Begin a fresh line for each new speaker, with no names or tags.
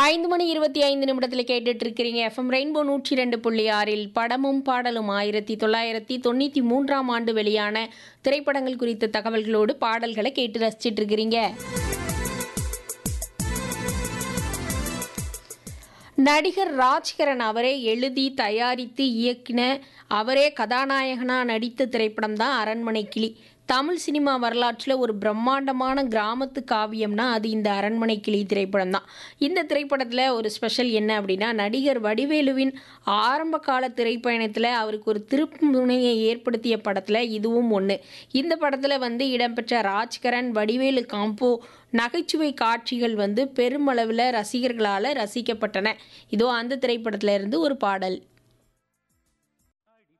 ஐந்து மணி இருபத்தி ஐந்து நிமிடத்தில் கேட்டுட்டு இருக்கிறீங்க எஃப்எம் ரெயின்போ நூற்றி ரெண்டு புள்ளி ஆறில் படமும் பாடலும் ஆயிரத்தி தொள்ளாயிரத்தி தொண்ணூற்றி மூன்றாம் ஆண்டு வெளியான திரைப்படங்கள் குறித்த தகவல்களோடு பாடல்களை கேட்டு ரசிச்சிட்டு இருக்கிறீங்க நடிகர் ராஜ்கிரண் அவரே எழுதி தயாரித்து இயக்கின அவரே கதாநாயகனாக நடித்த திரைப்படம் தான் அரண்மனை கிளி தமிழ் சினிமா வரலாற்றில் ஒரு பிரம்மாண்டமான கிராமத்து காவியம்னா அது இந்த அரண்மனை கிளி திரைப்படம் தான் இந்த திரைப்படத்தில் ஒரு ஸ்பெஷல் என்ன அப்படின்னா நடிகர் வடிவேலுவின் ஆரம்ப கால திரைப்பயணத்தில் அவருக்கு ஒரு திருப்பு முனையை ஏற்படுத்திய படத்தில் இதுவும் ஒன்று இந்த படத்தில் வந்து இடம்பெற்ற ராஜ்கரன் வடிவேலு காம்போ நகைச்சுவை காட்சிகள் வந்து பெருமளவில் ரசிகர்களால் ரசிக்கப்பட்டன இதோ அந்த திரைப்படத்துல இருந்து ஒரு பாடல்